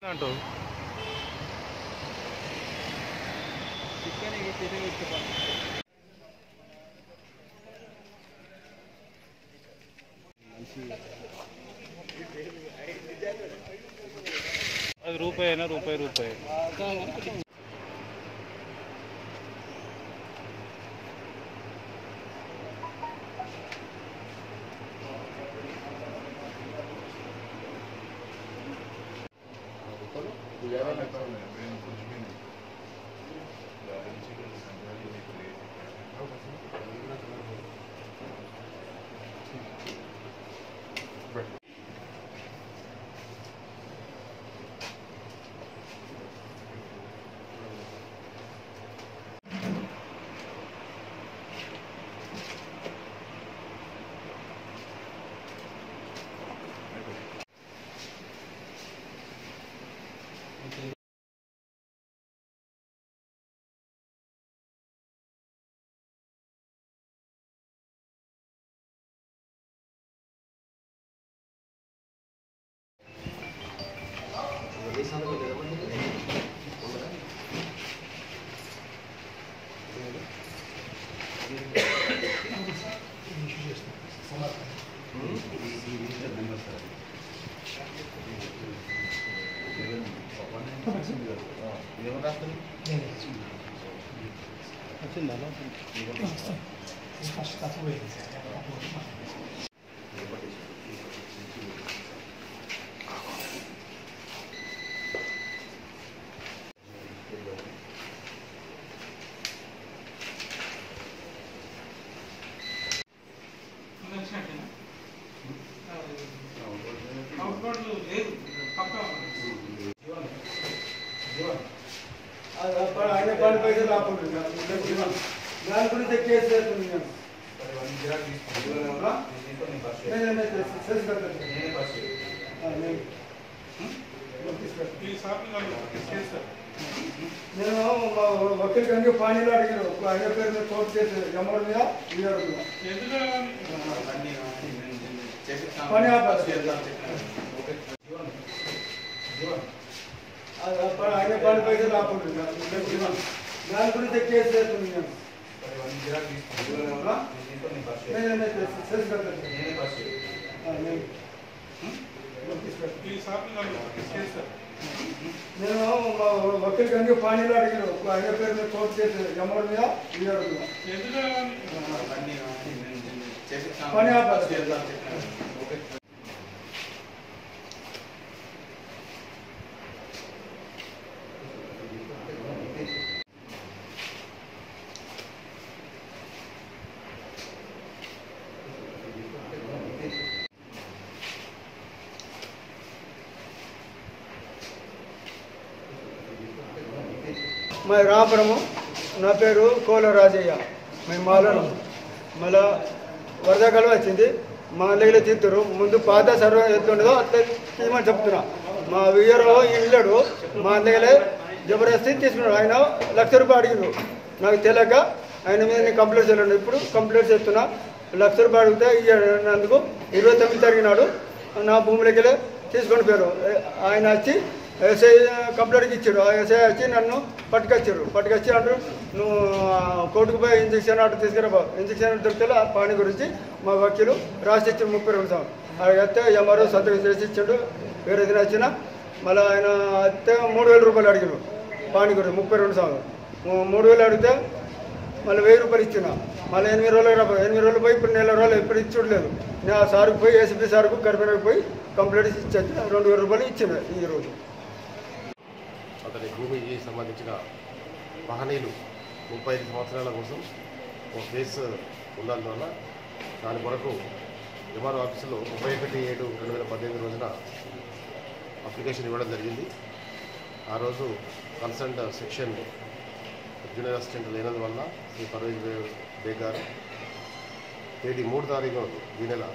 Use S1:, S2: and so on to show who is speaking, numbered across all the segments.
S1: అంటూ అది రూపాయి అయినా రూపాయి రూపాయి
S2: ఆయన పని పైసలు రాకుండా దాని గురించి కేసు చేస్తుంది నేను నేను నేను చేసి కడతాను. ఆ, నేను నేను మా వకీల్ కనుక పానీలో అడిగాను ఆయన పేరు మీద కోర్టు చేసి ఎమ్మడి మీద వీఆర్ మీద పని ఆపాలి అది అప్పుడు ఆయన పని పైసలు రాకుండా దాని గురించి కేసు చేస్తుంది నేను నేను నేను చేసి కడతాను. ఆ, నేను నేను మా వకీల్ కనుక పానీలో అడిగాను ఆయన పేరు మీద కోర్టు చేసి ఎమ్మడి మీద వీఆర్ మీద పని ఆపాలి మా రామపురము నా పేరు కోల రాజయ్య మేము మాలను మళ్ళా వరదకాలం వచ్చింది మా దగ్గర తీర్తురు ముందు పాత సర్వ ఎత్తుండదో అట్లా తీయమని చెప్తున్నా మా వీరో ఇళ్ళడు మా దగ్గర జబర్దస్తి తీసుకున్నాడు ఆయన లక్ష రూపాయలు అడిగిండు నాకు తెలియక ఆయన మీద నేను కంప్లైంట్ చేయలేను ఇప్పుడు కంప్లైంట్ చేస్తున్నా లక్ష రూపాయలు అడిగితే ఇయ్యనందుకు ఇరవై తొమ్మిది తారీఖు నా భూమిలోకి వెళ్ళి తీసుకొని పోయారు ఆయన వచ్చి ఎస్ఐ కంప్లైంట్కి ఇచ్చాడు ఆ ఎస్ఐ వచ్చి నన్ను పట్టుకొచ్చారు పట్టుకొచ్చి అంటారు నువ్వు ఆ, కోర్టుకు పోయి ఇంజక్షన్ అటు తీసుకురా ఇంజక్షన్ దొరికితే ఆ పాని గురించి మా వకీలు రాసి ఇచ్చాడు ముప్పై రెండు సంవత్సరం అడిగితే ఎంఆర్ఓ సంతకం చేసి ఇచ్చాడు వేరే దిన వచ్చిన మళ్ళీ ఆయన అయితే మూడు వేల రూపాయలు అడిగాడు పాని గురించి ముప్పై రెండు సంవత్సరం మూ- మూడు వేలు అడిగితే మళ్ళీ వెయ్యి రూపాయలు ఇచ్చిన మళ్ళీ ఎనిమిది రోజులు రాబోయే ఎనిమిది రోజులు పోయి ఇప్పుడు నెల రోజులు ఎప్పుడు ఇచ్చుడలేదు నేను ఆ సార్కు పోయి ఏసీపీ సార్కు కరిపేనకు పోయి కంప్లైంట్ ఇచ్చి రెండు వేల రూపాయలు ఇచ్చిన ఈ రోజు
S3: అతని భూమికి సంబంధించిన మహనీయులు ముప్పై ఐదు సంవత్సరాల కోసం ఒక కేసు ఉన్నందువల్ల దాని కొరకు ఎంఆర్ఓ ఆఫీసులో ముప్పై ఒకటి ఏడు రెండు వేల పద్దెనిమిది రోజున అప్లికేషన్ ఇవ్వడం జరిగింది ఆ రోజు కన్సర్న్ సెక్షన్ జూనియర్ అసిస్టెంట్ లేనందువల్ల శ్రీ పర్వేజ్ బే- బేగ్ గారు తేదీ మూడు తారీఖు ఈ నెల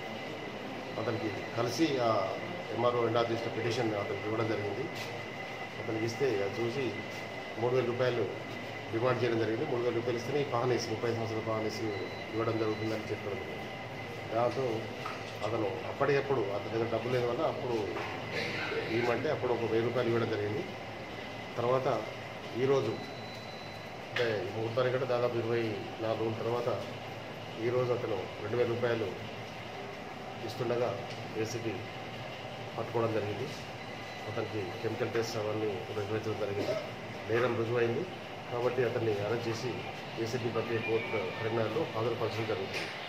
S3: అతనికి కలిసి ఆ ఎంఆర్ఓ ఎండార్ చేసిన పిటిషన్ అతనికి ఇవ్వడం జరిగింది అతనికి ఇస్తే అది చూసి మూడు వేల రూపాయలు డిమాండ్ చేయడం జరిగింది మూడు వేల రూపాయలు ఇస్తేనే ఈ పానీస్ ముప్పై సంవత్సరాల పానీస్ ఇవ్వడం జరుగుతుందని చెప్పడం జరిగింది. దాంతో అతను అప్పటికప్పుడు అతని దగ్గర డబ్బు లేని వల్ల అప్పుడు ఇవ్వమంటే అప్పుడు ఒక వెయ్యి రూపాయలు ఇవ్వడం జరిగింది తర్వాత ఈరోజు అంటే ఈ ముహూర్తానికి కంటే దాదాపు ఇరవై నాలుగు రోజుల తర్వాత ఈరోజు అతను రెండు వేల రూపాయలు ఇస్తుండగా ఏసీపీ పట్టుకోవడం జరిగింది అతనికి కెమికల్ టెస్ట్ అవన్నీ నిర్వహించడం జరిగింది నేరం రుజువైంది కాబట్టి అతన్ని అరెస్ట్ చేసి ఏసీబీ ప్రత్యేక కోర్టు కరీంనగర్లో హాజరుపరచడం జరుగుతుంది